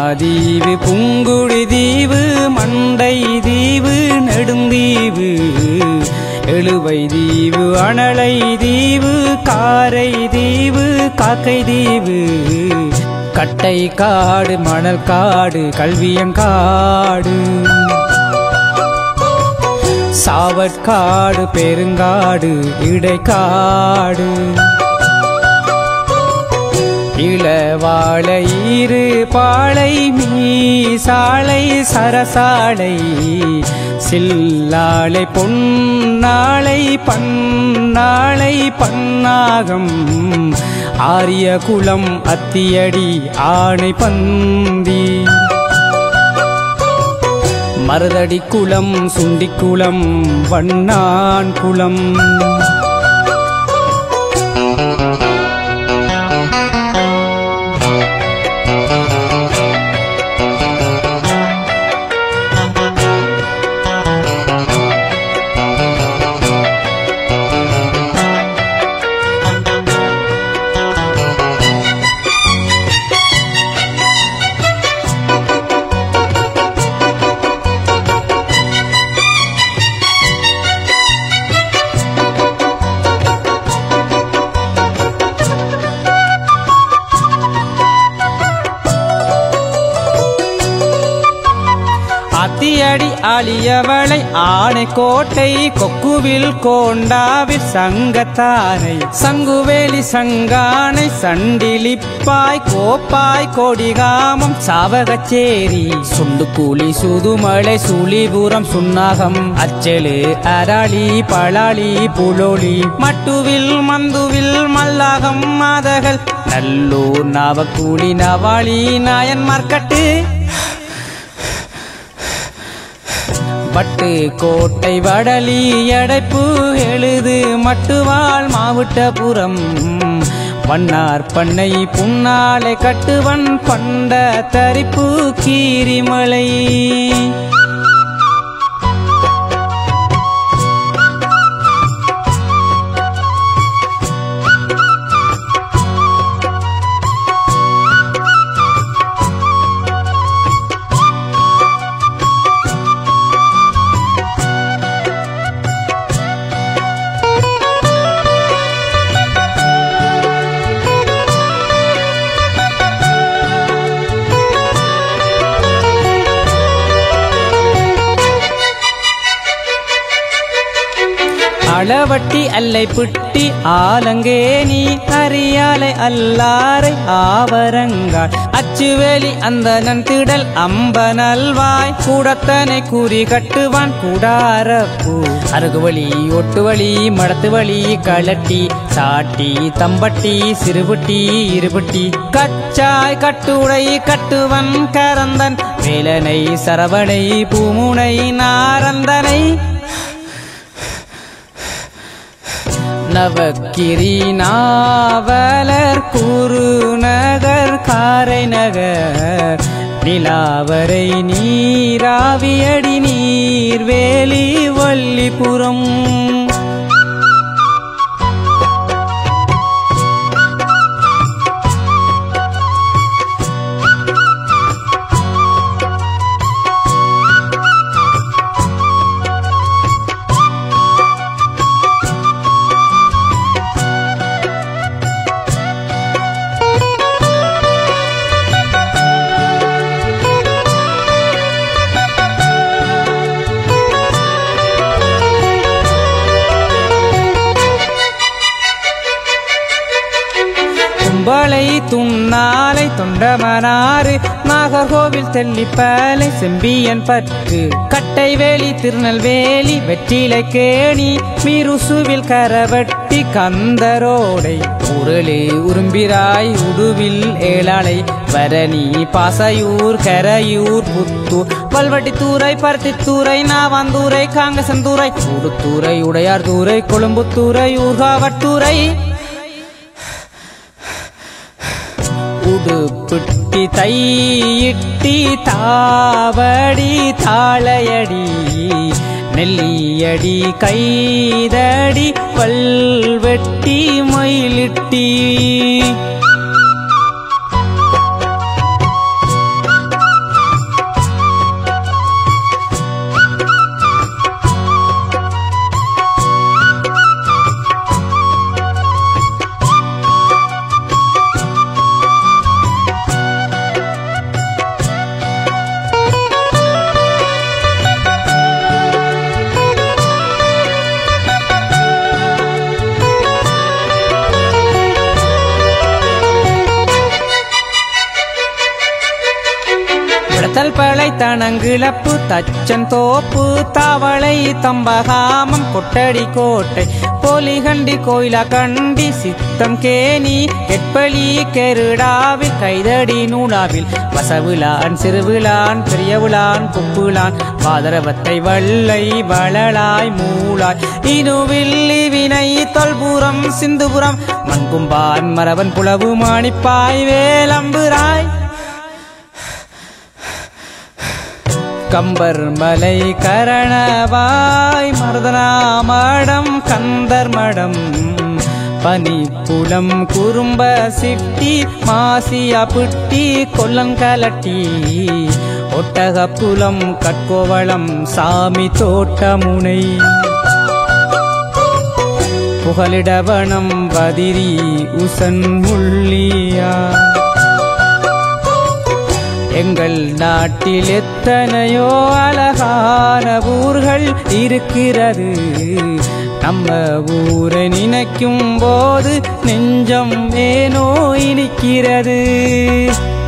மாதீவு புங்குடி தீவு மண்டை தீவு நெடுந்தீவு எழுவை தீவு அனலை தீவு காரை தீவு காக்கை தீவு கட்டை காடு மணல் காடு கல்வியங்காடு சாவற்காடு பெருங்காடு இடைக்காடு இளவாழை ஈரு பாளை மீசாலை சரசாலை சில்லாளை பொன்னாளை பன்னாளை பன்னாகம் ஆரிய குளம் அத்தியடி ஆணை பந்தி மருதடி குளம் சுண்டிக்குளம் வண்ணான் குளம் அத்தியடி அழியவளை ஆணை கோட்டை கொக்குவில் கோண்டாவில் சங்கத்தானை சங்குவேலி சங்கானை சண்டிலிப்பாய் கோப்பாய் கொடிகாமம் சாவகச்சேரி சுண்டுக்கூலி சுதுமலை சுழிபுரம் சுன்னாகம் அச்சலு அராளி பளாளி புலோலி மட்டுவில் மந்துவில் மல்லாகம் மாதகள் நல்லூர் நாவக்கூலி நவாளி நாயன் மார்க்கட்டு பட்டு கோட்டை வடலி அடைப்பு எழுது மட்டுவாள் மாவட்டபுரம் வண்ணார் பண்ணை புன்னாலை கட்டுவன் பண்ட தரிப்பு கீரிமலை அளவட்டி அல்லை புட்டி ஆலங்கேணி அரியாலை அல்லாரை ஆவரங்காள் அச்சுவேலி அந்த நன்திடல் அம்ப நல்வாய் கூடத்தனை கூறி கட்டுவான் கூடாரப்பூ அருகுவழி ஒட்டுவழி மடத்துவழி களட்டி சாட்டி தம்பட்டி சிறுபட்டி இருபட்டி கச்சாய் கட்டுடை கட்டுவன் கரந்தன் வேலனை சரவணை பூமுனை நாரந்தனை நவக்கிரி நாவலர் குருநகர் காரை நகர் நிலாவரை நீராவியடி நீர்வேலி வள்ளிபுரம் கும்பளை துண்ணாலை தொண்டமனாறு நாகர்கோவில் தெல்லிப்பாலை செம்பியன் பற்று கட்டைவேலி திருநெல்வேலி வெற்றிலை கேணி மீருசுவில் கரவட்டி கந்தரோடை உருளி உரும்பிராய் உடுவில் ஏழாளை பரணி பாசையூர் கரையூர் புத்தூர் வல்வட்டித்தூரை பருத்தித்தூரை நாவாந்தூரை காங்கசந்தூரை உடுத்தூரை உடையார்தூரை கொழும்புத்தூரை ஊர்காவட்டூரை உடுப்பிட்டி தையிட்டி தாவடி தாளையடி நெல்லியடி கைதடி பல்வெட்டி மயிலிட்டி பழை தனங்கிழப்பு தச்சன் தோப்பு தவளை தம்பகாமம் கொட்டடி கோட்டை போலிகண்டி கோயிலா கண்டி சித்தம் கேணி கெட்பளி கெருடாவில் கைதடி நூலாவில் வசவுலான் சிறுவிழான் பெரியவுளான் குப்புலான் பாதரவத்தை வள்ளை வளலாய் மூளாய் இனுவில்லி வினை தொல்புறம் சிந்துபுரம் மண்கும்பான் மரவன் புலவு மாணிப்பாய் வேலம்புராய் கம்பர் மலை கரணவாய் மருதனாமடம் கந்தர் மடம் பனிப்புலம் குறும்ப சிட்டி மாசியா புட்டி கொல்லங்கலட்டி ஒட்டகப்புலம் கட்கோவளம் சாமி தோட்டமுனை புகலிடவனம் பதிரி உசன் உள்ளியா எங்கள் நாட்டில் எத்தனையோ அழகான ஊர்கள் இருக்கிறது நம்ம ஊரை நினைக்கும் போது நெஞ்சம் ஏனோ இனிக்கிறது